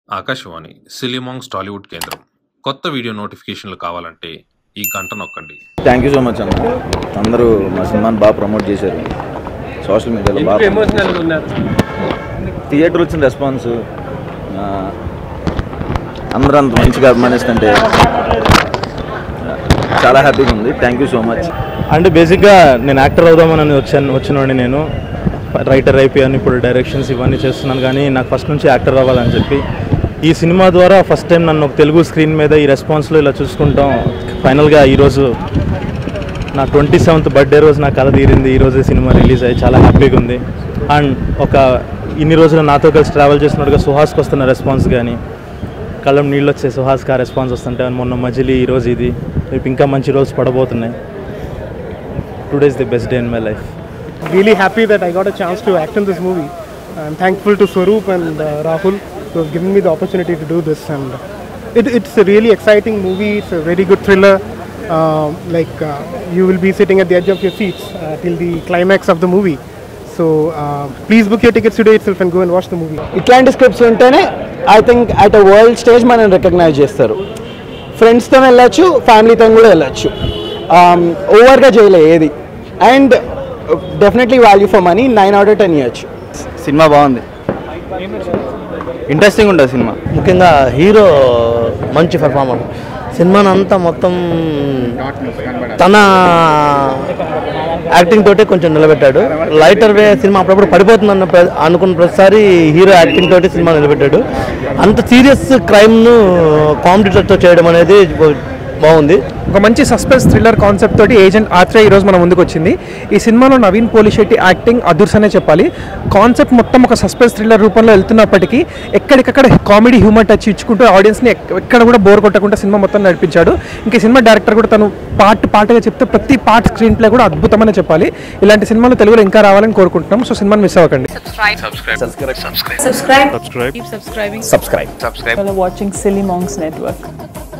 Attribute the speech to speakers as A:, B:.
A: ఆకాశవాణి సిలిమాంగ్స్ టాలీవుడ్ కేంద్రం కొత్త వీడియో నోటిఫికేషన్లు కావాలంటే ఈ గంట నొక్కండి
B: థ్యాంక్ యూ సో మచ్ అన్న అందరూ మా సినిమాని బాగా ప్రమోట్ చేశారు సోషల్ మీడియాలో
C: ఎందుకు
B: బాగా
C: ఎమోషనల్ ఉన్నారు
B: థియేటర్ వచ్చిన రెస్పాన్స్ ఆ, అందరూ అంత మంచిగా అభిమానిస్తుంటే ఆ, చాలా హ్యాపీగా ఉంది థ్యాంక్ యూ సో మచ్
D: అంటే బేసిక్గా నేను యాక్టర్ అవుదామని వచ్చాను వచ్చినవాడిని నేను రైటర్ అయిపోయాను ఇప్పుడు డైరెక్షన్స్ ఇవన్నీ చేస్తున్నాను కానీ నాకు ఫస్ట్ నుంచి యాక్టర్ అవ్వాలని చెప్పి ఈ సినిమా ద్వారా ఫస్ట్ టైం నన్ను ఒక తెలుగు స్క్రీన్ మీద ఈ రెస్పాన్స్లో ఇలా చూసుకుంటాం ఫైనల్గా ఈరోజు నా ట్వంటీ సెవెంత్ బర్త్డే రోజు నా కథ తీరింది ఈ రోజే సినిమా రిలీజ్ అయ్యి చాలా హ్యాపీగా ఉంది అండ్ ఒక ఇన్ని రోజులు నాతో కలిసి ట్రావెల్ చేసినట్టుగా సుహాస్కి వస్తున్న రెస్పాన్స్ కానీ కళ్ళం నీళ్ళు వచ్చే సుహాస్కి ఆ రెస్పాన్స్ వస్తుంటే మొన్న మజిలీ ఈరోజు ఇది రేపు ఇంకా మంచి రోజు పడబోతున్నాయి today is the best day in my life
E: really happy that I got a chance to act in this movie. I'm thankful to Swaroop and uh, Rahul who have given me the opportunity to do this. And it, it's a really exciting movie. It's a very good thriller. Uh, like uh, you will be sitting at the edge of your seats uh, till the climax of the movie. So uh, please book your tickets today itself and go and watch the movie.
F: ఇట్లాంటి scripts ఉంటేనే I think at a world stage మనం recognise చేస్తారు ఫ్రెండ్స్తో వెళ్ళొచ్చు ఫ్యామిలీతో కూడా వెళ్ళొచ్చు ఓవర్గా చేయలే ఏది and definitely value for money nine out ten years
B: సినిమా బాగుంది ఇంట్రెస్టింగ్ ఉంటుంది సినిమా
G: ముఖ్యంగా హీరో మంచి పెర్ఫార్మర్ సినిమాని అంతా మొత్తం తన యాక్టింగ్ తోటే కొంచెం నిలబెట్టాడు లైటర్ వే సినిమా అప్పుడప్పుడు పడిపోతుంది అన్న ప్ర- అనుకున్న ప్రతిసారి హీరో యాక్టింగ్ తోటి సినిమా నిలబెట్టాడు అంత సీరియస్ క్రైమ్ను కామెడీతో చేయడం అనేది బాగుంది
H: ఒక మంచి సస్పెన్స్ థ్రిల్లర్ కాన్సెప్ట్ తోటి ఏజెంట్ ఆత్రేయ ఈరోజు మన ముందుకు వచ్చింది ఈ సినిమాలో నవీన్ పోలిశెట్టి యాక్టింగ్ అదుర్స్ అనే చెప్పాలి కాన్సెప్ట్ మొత్తం ఒక సస్పెన్స్ థ్రిల్లర్ రూపంలో వెళ్తున్నప్పటికీ ఎక్కడికక్కడ కామెడీ హ్యూమర్ టచ్ ఇచ్చుకుంటూ ఆడియన్స్ని ఎక్- ఎక్కడ కూడా బోర్ కొట్టకుండా సినిమా మొత్తం నడిపించాడు ఇంకా ఈ సినిమా డైరెక్టర్ కూడా తను పార్ట్ పార్ట్గా చెప్తే ప్రతి పార్ట్ స్క్రీన్ ప్లే కూడా అద్భుతమని చెప్పాలి ఇలాంటి సినిమాలు తెలుగులో ఇంకా రావాలని కోరుకుంటున్నాం సో సినిమాని మిస్ అవ్వకండి
I: subscribe keep subscribing
B: subscribe
I: while watching silly monks network